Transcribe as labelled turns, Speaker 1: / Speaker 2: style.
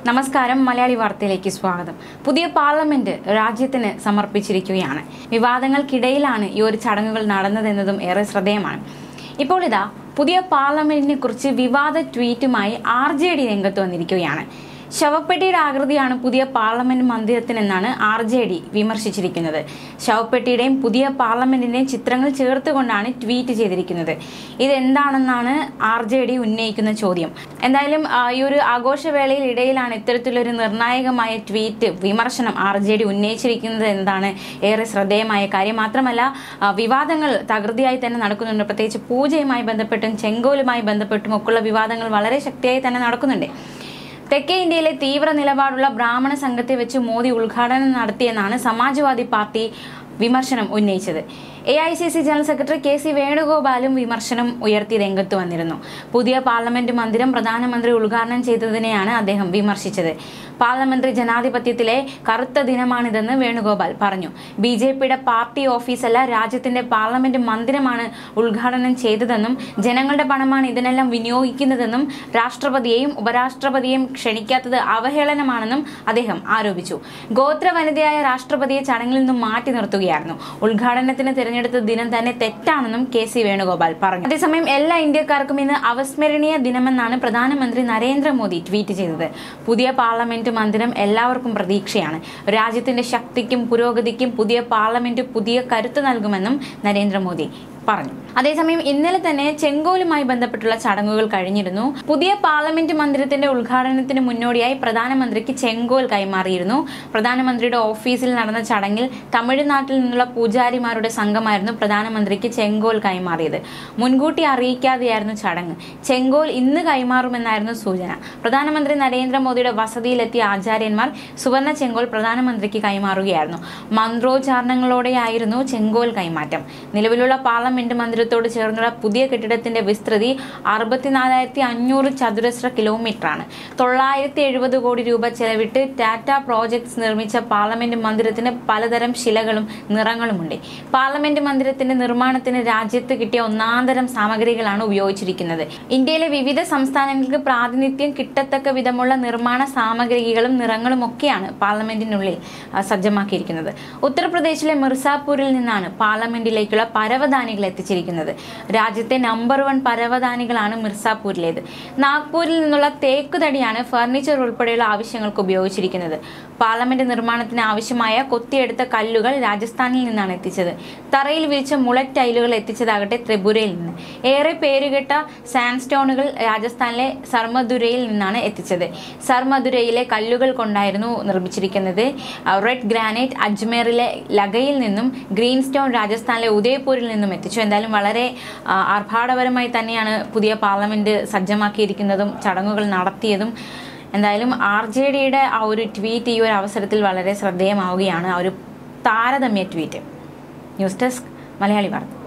Speaker 1: നമസ്കാരം മലയാളി വാർത്തയിലേക്ക് സ്വാഗതം പുതിയ പാർലമെന്റ് രാജ്യത്തിന് സമർപ്പിച്ചിരിക്കുകയാണ് വിവാദങ്ങൾക്കിടയിലാണ് ഈ ഒരു ചടങ്ങുകൾ നടന്നതെന്നതും ഏറെ ശ്രദ്ധേയമാണ് ഇപ്പോൾ ഇതാ പുതിയ പാർലമെന്റിനെ കുറിച്ച് വിവാദ ട്വീറ്റുമായി ആർ ജെ ഡി രംഗത്ത് വന്നിരിക്കുകയാണ് ശവപ്പെട്ടിയുടെ ആകൃതിയാണ് പുതിയ പാർലമെന്റ് മന്ദിരത്തിനെന്നാണ് ആർ ജെ ഡി വിമർശിച്ചിരിക്കുന്നത് ശവപ്പെട്ടിയുടെയും പുതിയ പാർലമെന്റിന്റെയും ചിത്രങ്ങൾ ചേർത്തുകൊണ്ടാണ് ട്വീറ്റ് ചെയ്തിരിക്കുന്നത് ഇതെന്താണെന്നാണ് ആർ ജെ ഡി ഉന്നയിക്കുന്ന ചോദ്യം എന്തായാലും ആ, ഈ ഒരു ആഘോഷവേളയിൽ ഇടയിലാണ് ഇത്തരത്തിലൊരു നിർണായകമായ ട്വീറ്റ് വിമർശനം ആർ ജെ ഡി ഉന്നയിച്ചിരിക്കുന്നത് എന്നതാണ് ഏറെ ശ്രദ്ധേയമായ കാര്യം മാത്രമല്ല ആ, വിവാദങ്ങൾ തകൃതിയായി തന്നെ നടക്കുന്നുണ്ട് പ്രത്യേകിച്ച് പൂജയുമായി ബന്ധപ്പെട്ടും ചെങ്കോലുമായി ബന്ധപ്പെട്ടും ഒക്കെയുള്ള വിവാദങ്ങൾ വളരെ ശക്തിയായി തന്നെ നടക്കുന്നുണ്ട് തെക്കേ ഇന്ത്യയിലെ തീവ്ര നിലപാടുള്ള ബ്രാഹ്മണ സംഘത്തെ വെച്ച് മോദി ഉദ്ഘാടനം നടത്തിയെന്നാണ് സമാജ്വാദി പാർട്ടി വിമർശനം ഉന്നയിച്ചത് A I C C general secretary K C വേണുഗോപാലും വിമർശനം ഉയർത്തി രംഗത്ത് വന്നിരുന്നു പുതിയ പാർലമെന്റ് മന്ദിരം പ്രധാനമന്ത്രി ഉദ്ഘാടനം ചെയ്തതിനെയാണ് അദ്ദേഹം വിമർശിച്ചത് പാർലമെന്ററി ജനാധിപത്യത്തിലെ കറുത്ത ദിനമാണിതെന്ന് വേണുഗോപാൽ പറഞ്ഞു ബി ജെ പിയുടെ പാർട്ടി ഓഫീസല്ല രാജ്യത്തിന്റെ പാർലമെന്റ് മന്ദിരമാണ് ഉദ്ഘാടനം ചെയ്തതെന്നും ജനങ്ങളുടെ പണമാണ് ഇതിനെല്ലാം വിനിയോഗിക്കുന്നതെന്നും രാഷ്ട്രപതിയെയും ഉപരാഷ്ട്രപതിയെയും ക്ഷണിക്കാത്തത് അവഹേളനമാണെന്നും അദ്ദേഹം ആരോപിച്ചു ഗോത്ര വനിതയായ രാഷ്ട്രപതിയെ ചടങ്ങിൽ നിന്നും മാറ്റി നിർത്തുകയായിരുന്നു ഉദ്ഘാടനത്തിന് തിരഞ്ഞെടുത്ത ദിനം തന്നെ തെറ്റാണെന്നും കെ സി വേണുഗോപാൽ പറഞ്ഞു അതേസമയം എല്ലാ ഇന്ത്യക്കാർക്കും ഇന്ന് അവസ്മരണീയ ദിനമെന്നാണ് പ്രധാനമന്ത്രി നരേന്ദ്രമോദി ട്വീറ്റ് ചെയ്തത് പുതിയ പാർലമെന്റ് മന്ദിരം എല്ലാവർക്കും പ്രതീക്ഷയാണ് രാജ്യത്തിന്റെ ശക്തിക്കും പുരോഗതിക്കും പുതിയ പാർലമെന്റ് പുതിയ കരുത്ത് നൽകുമെന്നും നരേന്ദ്രമോദി പറഞ്ഞു അതേസമയം ഇന്നലെ തന്നെ ചെങ്കോലുമായി ബന്ധപ്പെട്ടുള്ള ചടങ്ങുകൾ കഴിഞ്ഞിരുന്നു പുതിയ പാർലമെന്റ് മന്ദിരത്തിന്റെ ഉദ്ഘാടനത്തിന് മുന്നോടിയായി പ്രധാനമന്ത്രിക്ക് ചെങ്കോൽ കൈമാറിയിരുന്നു പ്രധാനമന്ത്രിയുടെ ഓഫീസിൽ നടന്ന ചടങ്ങിൽ തമിഴ്നാട്ടിൽ നിന്നുള്ള പൂജാരിമാരുടെ സംഘമായിരുന്നു പ്രധാനമന്ത്രിക്ക് ചെങ്കോൽ കൈമാറിയത് മുൻകൂട്ടി അറിയിക്കാതെയായിരുന്നു ചടങ്ങ് ചെങ്കോൽ ഇന്ന് കൈമാറുമെന്നായിരുന്നു സൂചന പ്രധാനമന്ത്രി നരേന്ദ്രമോദിയുടെ വസതിയിലെത്തിയ ആചാര്യന്മാർ സുവർണ ചെങ്കോൽ പ്രധാനമന്ത്രിക്ക് കൈമാറുകയായിരുന്നു മന്ത്രോച്ചാരണങ്ങളോടെയായിരുന്നു ചെങ്കോൽ കൈമാറ്റം നിലവിലുള്ള പാർലമെന്റ് മന്ദിരത്തോട് ചേർന്നുള്ള പുതിയ കെട്ടിടത്തിന്റെ വിസ്തൃതി അറുപത്തിനാലായിരത്തി അഞ്ഞൂറ് ചതുരശ്ര കിലോമീറ്ററാണ് തൊള്ളായിരത്തി എഴുപത് കോടി രൂപ ചെലവിട്ട് ടാറ്റ പ്രോജക്ട്സ് നിർമ്മിച്ച പാർലമെന്റ് മന്ദിരത്തിന് പലതരം ശിലകളും നിറങ്ങളുമുണ്ട് പാർലമെന്റ് മന്ദിരത്തിന്റെ നിർമ്മാണത്തിന് രാജ്യത്ത് കിട്ടിയ ഒന്നാന്തരം സാമഗ്രികളാണ് ഉപയോഗിച്ചിരിക്കുന്നത് ഇന്ത്യയിലെ വിവിധ സംസ്ഥാനങ്ങൾക്ക് പ്രാതിനിധ്യം കിട്ടത്തക്ക വിധമുള്ള നിർമ്മാണ സാമഗ്രികളും നിറങ്ങളും ഒക്കെയാണ് പാർലമെന്റിനുള്ളിൽ ആ, സജ്ജമാക്കിയിരിക്കുന്നത് ഉത്തർപ്രദേശിലെ മിർസാപൂരിൽ നിന്നാണ് പാർലമെന്റിലേക്കുള്ള പരവതാനികൾ എത്തിച്ചിരിക്കുന്നത് രാജ്യത്തെ നമ്പർ വൺ പരവതാനികളാണ് മിർസാപൂരിലേത് നാഗ്പൂരിൽ നിന്നുള്ള തേക്ക് തടിയാണ് ഫർണിച്ചർ ഉൾപ്പെടെയുള്ള ആവശ്യങ്ങൾക്ക് ഉപയോഗിച്ചിരിക്കുന്നത് പാർലമെന്റ് നിർമ്മാണത്തിന് ആവശ്യമായ കൊത്തിയെടുത്ത കല്ലുകൾ രാജസ്ഥാനിൽ നിന്നാണ് എത്തിച്ചത് തറയിൽ വിരിച്ച മുളറ്റ് ടൈലുകൾ എത്തിച്ചതാകട്ടെ ത്രിപുരയിൽ നിന്ന് ഏറെ പേരുകെട്ട സാൻഡ്സ്റ്റോണുകൾ രാജസ്ഥാനിലെ സർമദുരയിൽ നിന്നാണ് എത്തിച്ചത് സർമദുരയിലെ കല്ലുകൾ കൊണ്ടായിരുന്നു നിർമ്മിച്ചിരിക്കുന്നത് റെഡ് ഗ്രാനൈറ്റ് അജ്മേറിലെ ലഗയിൽ നിന്നും ഗ്രീൻ സ്റ്റോൺ രാജസ്ഥാനിലെ ഉദയ്പൂരിൽ നിന്നും എത്തിച്ചു എന്തായാലും വളരെ ആ, ആർഭാടപരമായി തന്നെയാണ് പുതിയ പാർലമെന്റ് സജ്ജമാക്കിയിരിക്കുന്നതും ചടങ്ങുകൾ നടത്തിയതും എന്തായാലും ആർ ജെ ഡിയുടെ ആ ഒരു ട്വീറ്റ് ഈ ഒരു അവസരത്തിൽ വളരെ ശ്രദ്ധേയമാവുകയാണ് ആ ഒരു താരതമ്യ ട്വീറ്റ് ന്യൂസ് ഡെസ്ക് മലയാളി വാർത്ത